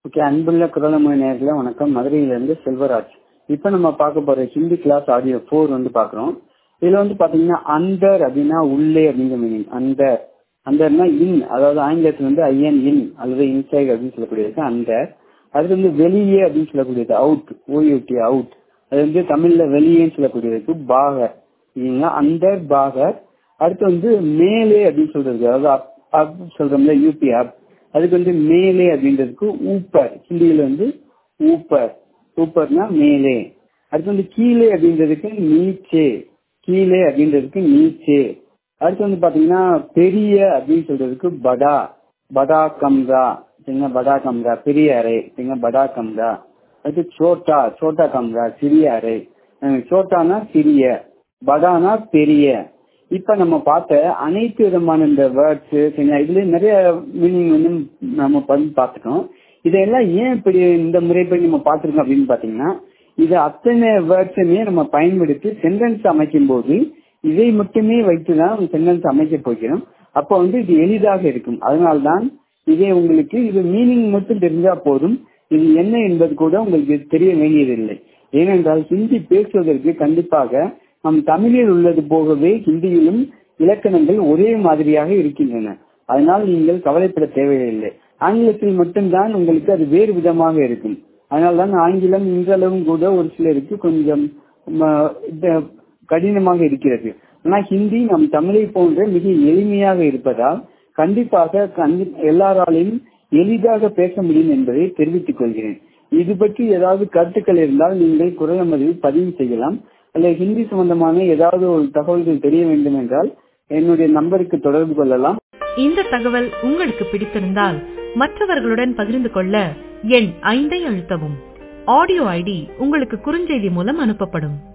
okay அன்புள்ள குரலமொழி நேர்களே வணக்கம் மதுரையிலிருந்து செல்வராஜ் இப்போ நம்ம பார்க்க போற ஹிந்தி கிளாஸ் ஆடியோ ஃபோர் வந்து பார்க்குறோம் இதுல வந்து பாத்தீங்கன்னா அந்தர் அப்படின்னா உள்ளே அப்படிங்கிற மீனிங் அந்தர் அந்தர்னா இன் அதாவது ஆங்கிலத்தில் வந்து ஐஎன் இன் அல்லது இன்சைட் அப்படின்னு சொல்லக்கூடியது அந்தர் அது வந்து வெளியே அப்படின்னு சொல்லக்கூடியது அவுட் ஓயூடி அவுட் அது வந்து தமிழ்ல வெளியேன்னு சொல்லக்கூடியதுக்கு பாகர் சரிங்களா அந்தர் பாகர் அடுத்து வந்து மேலே அப்படின்னு சொல்றது அதாவது அப் அப் சொல்றோம்ல யூபி அப் அதுக்கு வந்து மேலே அப்படின்றதுக்கு ஊப்பர் ஹிந்தியில வந்து ஊப்பர் ஊப்பர்னா மேலே அடுத்து வந்து கீழே அப்படின்றதுக்கு நீச்சே கீழே அப்படின்றதுக்கு நீச்சே அடுத்து வந்து பாத்தீங்கன்னா பெரிய அப்படின்னு சொல்றதுக்கு படா படா கம்ரா சரிங்களா படா கம்ரா பெரிய அறை சரிங்களா படா கம்ரா அடுத்து சோட்டா சோட்டா கம்ரா சிறிய அறை சோட்டானா சிறிய படானா பெரிய இப்ப நம்ம பார்த்த அனைத்து விதமான இந்த வேர்ட்ஸ் சரிங்களா இதுல நிறைய மீனிங் வந்து நம்ம வந்து பார்த்துட்டோம் இதெல்லாம் ஏன் இப்படி இந்த முறைப்படி நம்ம பார்த்துருக்கோம் அப்படின்னு பாத்தீங்கன்னா இது அத்தனை வேர்ட்ஸுமே நம்ம பயன்படுத்தி சென்டென்ஸ் அமைக்கும் போது இதை மட்டுமே வைத்துதான் சென்டென்ஸ் அமைக்க போகிறோம் அப்போ வந்து இது எளிதாக இருக்கும் அதனால்தான் இதே உங்களுக்கு இது மீனிங் மட்டும் தெரிஞ்சா போதும் இது என்ன என்பது கூட உங்களுக்கு தெரிய வேண்டியதில்லை ஏனென்றால் ஹிந்தி பேசுவதற்கு கண்டிப்பாக நம் தமிழில் உள்ளது போகவே ஹிந்தியிலும் இலக்கணங்கள் ஒரே மாதிரியாக இருக்கின்றன அதனால் நீங்கள் கவலைப்பட தேவையில்லை ஆங்கிலத்தில் மட்டும்தான் உங்களுக்கு அது வேறு விதமாக இருக்கும் அதனால்தான் ஆங்கிலம் இன்றளவும் கூட ஒரு சிலருக்கு கொஞ்சம் கடினமாக இருக்கிறது ஆனா ஹிந்தி நம் தமிழை போன்ற மிக எளிமையாக இருப்பதால் கண்டிப்பாக எல்லாராலையும் எளிதாக பேச முடியும் என்பதை தெரிவித்துக் கொள்கிறேன் இது பற்றி ஏதாவது கருத்துக்கள் இருந்தால் நீங்கள் குரல் மதிவில் பதிவு செய்யலாம் அல்ல ஹிந்தி சம்பந்தமான ஏதாவது ஒரு தகவல்கள் தெரிய வேண்டும் என்றால் என்னுடைய நம்பருக்கு தொடர்பு கொள்ளலாம் இந்த தகவல் உங்களுக்கு பிடித்திருந்தால் மற்றவர்களுடன் பகிர்ந்து கொள்ள எண் ஐந்தை அழுத்தவும் ஆடியோ ஐடி உங்களுக்கு குறுஞ்செய்தி மூலம் அனுப்பப்படும்